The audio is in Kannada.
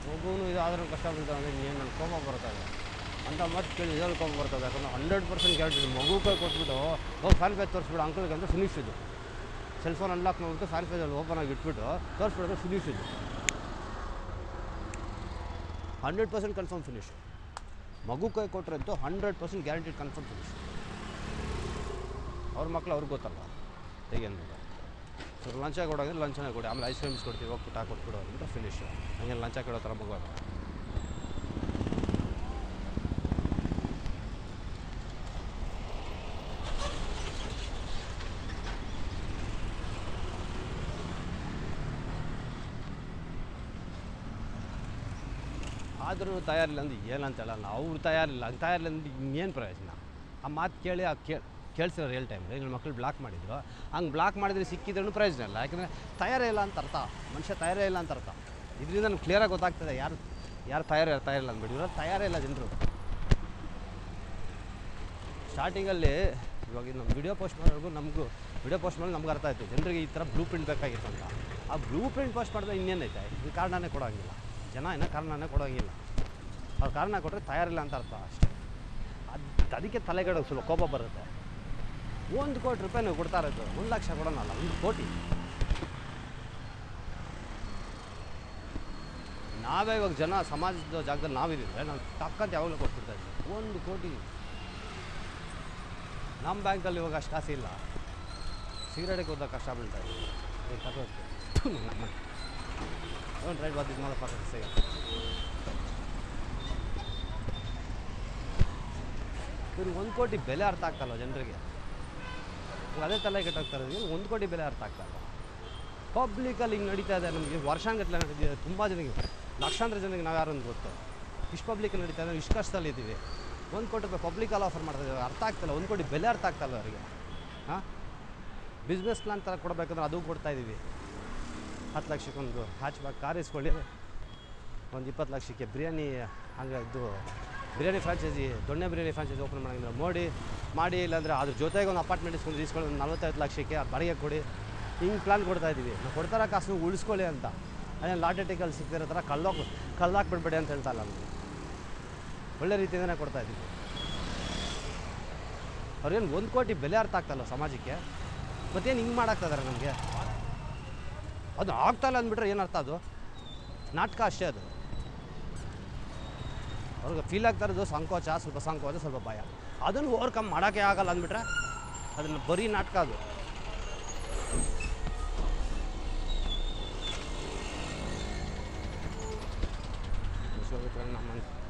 ಮಗುನು ಇದಾದ್ರೂ ಕಷ್ಟ ಬೀಳ್ತಾವೆ ಅಂದರೆ ಏನು ನನ್ನ ಕೋಪ ಬರ್ತದೆ ಅಂತ ಮತ್ತೆ ಕೇಳಿ ಇದ್ರಲ್ಲಿ ಕೋಪ ಬರ್ತದೆ ಯಾಕಂದ್ರೆ ಹಂಡ್ರೆಡ್ ಪರ್ಸೆಂಟ್ ಗ್ಯಾರಂಟಿ ಮಗು ಕೈ ಕೊಟ್ಬಿಟ್ಟು ಹೋಗಿ ಫ್ಯಾನ್ ಪೇಜ್ ತೋರಿಸ್ಬಿಡು ಅಂಕಲ್ಗೆ ಅಂದರೆ ಫಿನಿಶ್ ಇದು ಸೆಲ್ ಫೋನ್ ಅನ್ಲಾಕ್ ಮಾಡಿಬಿಟ್ಟು ಫ್ಯಾನ್ ಪೇಜಲ್ಲಿ ಓಪನ್ ಆಗಿ ಇಟ್ಬಿಟ್ಟು ತೋರಿಸ್ಬಿಡೋದು ಫಿನಿಶ್ ಇದು ಹಂಡ್ರೆಡ್ ಪರ್ಸೆಂಟ್ ಕನ್ಫರ್ಮ್ ಫಿನಿಶ್ ಮಗು ಕೈ ಕೊಟ್ಟರಂತೂ hundred percent guaranteed confirm finish ಅವ್ರ ಮಕ್ಳು ಅವ್ರಿಗೆ ಗೊತ್ತಲ್ಲ ಹೇಗೆ ಅಂದ್ಬಿಟ್ಟು ಸೊ ಲಂಚ ಕೊಡೋದ್ರೆ ಲಂಚನೇ ಕೊಡಿ ಆಮೇಲೆ ಐಸ್ ಕ್ರೀಮ್ಸ್ ಕೊಡ್ತೀವಿ ಹೋಗಿ ಪುಟ್ಟ ಕೊಟ್ಬಿಡು ಅಂತ ಫಿನಿಶ್ ಹಂಗೆ ಲಂಚ ಕೊಡೋ ಥರ ಮಗು ಅಲ್ಲ ಆದರೂ ತಯಾರಿಲ್ಲ ಅಂದ್ರೆ ಏನಂತ ಹೇಳಲ್ಲ ಅವ್ರು ತಯಾರಿಲ್ಲ ಅದು ತಯಾರಿಲ್ಲ ಅಂದ್ರೆ ಇನ್ನೇನು ಪ್ರಯೋಜನ ಆ ಮಾತು ಕೇಳಿ ಆ ಕೇಳಿ ಕೇಳಿಸಿರೋ ರಿಯಲ್ ಟೈಮ್ ಈಗ ಮಕ್ಕಳು ಬ್ಲಾಕ್ ಮಾಡಿದ್ರು ಹಂಗೆ ಬ್ಲಾಕ್ ಮಾಡಿದ್ರೆ ಸಿಕ್ಕಿದ್ರೂ ಪ್ರಯೋಜನ ಇಲ್ಲ ಯಾಕಂದರೆ ತಯಾರೇ ಇಲ್ಲ ಅಂತ ಅರ್ಥ ಮನುಷ್ಯ ತಯಾರೇ ಇಲ್ಲ ಅಂತ ಅರ್ಥ ಇದರಿಂದ ನಮ್ಗೆ ಕ್ಲಿಯರಾಗಿ ಗೊತ್ತಾಗ್ತದೆ ಯಾರು ಯಾರು ತಯಾರು ಯಾರು ತಯಾರಿಲ್ಲ ಅಂದ್ಬಿಟ್ಟು ಇವರು ತಯಾರೇ ಇಲ್ಲ ಜನರು ಸ್ಟಾರ್ಟಿಂಗಲ್ಲಿ ಇವಾಗ ನಮ್ಮ ವಿಡಿಯೋ ಪೋಸ್ಟ್ ಮಾಡೋರ್ಗು ನಮಗೂ ವಿಡಿಯೋ ಪೋಸ್ಟ್ ಮಾಡಿ ನಮ್ಗೆ ಅರ್ಥ ಆಯಿತು ಜನರಿಗೆ ಈ ಥರ ಬ್ಲೂ ಪ್ರಿಂಟ್ ಬೇಕಾಗಿತ್ತು ಅಂತ ಆ ಬ್ಲೂ ಪ್ರಿಂಟ್ ಪೋಸ್ಟ್ ಮಾಡಿದ್ರೆ ಇನ್ನೇನೈತೆ ಇದು ಕಾರಣನೇ ಕೊಡೋಂಗಿಲ್ಲ ಜನ ಏನೋ ಕಾರಣನೇ ಕೊಡೋಂಗಿಲ್ಲ ಅವ್ರು ಕಾರಣ ಕೊಟ್ಟರೆ ತಯಾರಿಲ್ಲ ಅಂತ ಅರ್ಥ ಅಷ್ಟೇ ಅದು ಅದಕ್ಕೆ ತಲೆಗಡೆ ಸ್ವಲ್ಪ ಕೋಪ ಬರುತ್ತೆ ಒಂದು ಕೋಟಿ ರೂಪಾಯಿ ನೀವು ಕೊಡ್ತಾ ಇರೋದು ಒಂದು ಲಕ್ಷ ಕೊಡೋಣಲ್ಲ ಒಂದು ಕೋಟಿ ನಾವೇ ಇವಾಗ ಜನ ಸಮಾಜದ ಜಾಗದಲ್ಲಿ ನಾವಿದ್ದೀವಿ ನಾವು ತಕ್ಕಂತ ಯಾವಾಗಲೂ ಕೊಟ್ಬಿಡ್ತಾ ಇದ್ವಿ ಒಂದು ಕೋಟಿ ನಮ್ಮ ಬ್ಯಾಂಕಲ್ಲಿ ಇವಾಗ ಅಷ್ಟು ಕಾಸು ಇಲ್ಲ ಸಿಗರೇಟಿಗೆ ಹೋದಾಗ ಕಷ್ಟ ಬೀಳ್ತಾ ಇದ್ದೀವಿ ಈಗ ತಗೋಬೇಕು ನಮ್ಮ don't write what this mother father say ಇವ್ರಿಗೆ ಒಂದು ಕೋಟಿ ಬೆಲೆ ಅರ್ಥ ಆಗ್ತಲ್ಲ ಜನರಿಗೆ ಇವಾಗ ಅದೇ ತಲೆ ಕೆಟ್ಟಾಗ್ತಾರೆ ಒಂದು ಕೋಟಿ ಬೆಲೆ ಅರ್ಥ ಆಗ್ತಲ್ಲ ಪಬ್ಲಿಕಲ್ಲಿ ಹಿಂಗೆ ನಡೀತಾ ಇದೆ ನಮಗೆ ವರ್ಷಾಂಗಟ್ಲೆ ನಡೀತಿದೆ ತುಂಬ ಜನಕ್ಕೆ ಲಕ್ಷಾಂತರ ಜನಕ್ಕೆ ನಾವು ಯಾರು ಅಂತ ಗೊತ್ತು ಇಷ್ಟು ಪಬ್ಲಿಕಲ್ಲಿ ನಡೀತಾ ಇದೆ ಇಷ್ಟು ಕಷ್ಟದಲ್ಲಿ ಇದ್ದೀವಿ ಒಂದು ಕೋಟಿ ರೂಪಾಯಿ ಪಬ್ಲಿಕಲ್ಲಿ ಆಫರ್ ಮಾಡ್ತಾ ಇದ್ದೀವಿ ಅರ್ಥ ಆಗ್ತಿಲ್ಲ ಒಂದು ಕೋಟಿ ಬೆಲೆ ಅರ್ಥ ಆಗ್ತಲ್ಲ ಅವರಿಗೆ ಹಾಂ ಬಿಸ್ನೆಸ್ ಪ್ಲಾನ್ ಥರ ಕೊಡಬೇಕಂದ್ರೆ ಅದು ಕೊಡ್ತಾ ಇದ್ದೀವಿ ಹತ್ತು ಲಕ್ಷಕ್ಕೊಂದು ಹ್ಯಾಚ್ ಬ್ಯಾಗ್ ಕಾರ್ ಇಸ್ಕೊಳ್ಳಿ ಒಂದು ಇಪ್ಪತ್ತು ಲಕ್ಷಕ್ಕೆ ಬಿರಿಯಾನಿ ಹಂಗೆ ಇದು ಬಿರಿಯಾನಿ ಫ್ರಾಂಚೈಸಿ ದೊಣ್ಣೆ ಬಿರಿಯಾನಿ ಫ್ರಾಂಚೈಸಿ ಓಪನ್ ಮಾಡಿದ್ರೆ ಮೋಡಿ ಮಾಡಿ ಇಲ್ಲಾಂದರೆ ಅದ್ರ ಜೊತೆಗೆ ಒಂದು ಅಪಾರ್ಟ್ಮೆಂಟ್ ಇಸ್ಕೊಂಡು ಇಸ್ಕೊಳ್ಳಿ ಒಂದು ನಲ್ವತ್ತೈದು ಲಕ್ಷಕ್ಕೆ ಅದು ಬಾಡಿಗೆ ಕೊಡಿ ಹಿಂಗೆ ಪ್ಲಾನ್ ಕೊಡ್ತಾ ಇದ್ದೀವಿ ನಾವು ಕೊಡ್ತಾರ ಕಾಸು ಉಳಿಸ್ಕೊಳ್ಳಿ ಅಂತ ಅದೇನು ಲಾಟರಿ ಟಿಕಲ್ ಸಿಗ್ತಿರೋ ಥರ ಕಲ್ಲೋಗಿ ಕಲ್ಲಾಕ್ಬಿಡ್ಬೇಡಿ ಅಂತ ಹೇಳ್ತಾ ಇಲ್ಲ ನಮಗೆ ಒಳ್ಳೆ ರೀತಿಯಿಂದನೇ ಕೊಡ್ತಾ ಇದ್ದೀವಿ ಅವ್ರೇನು ಒಂದು ಕೋಟಿ ಬೆಲೆ ಅರ್ಥ ಆಗ್ತಲ್ಲ ಸಮಾಜಕ್ಕೆ ಮತ್ತೇನು ಹಿಂಗೆ ಮಾಡಾಕ್ತಾ ಇದಾರೆ ನಮಗೆ ಅದು ಆಗ್ತಾ ಇಲ್ಲ ಅಂದ್ಬಿಟ್ರೆ ಏನು ಅರ್ಥ ಅದು ನಾಟಕ ಅಷ್ಟೇ ಅದು ಅವ್ರಿಗೆ ಫೀಲ್ ಆಗ್ತಾ ಇರೋದು ಸಂಕೋಚ ಸ್ವಲ್ಪ ಸಂಕೋಚ ಸ್ವಲ್ಪ ಭಯ ಅದನ್ನು ಓವರ್ಕಮ್ ಮಾಡೋಕ್ಕೆ ಆಗಲ್ಲ ಅಂದ್ಬಿಟ್ರೆ ಅದನ್ನು ಬರೀ ನಾಟಕ ಅದು ನಮ್ಮ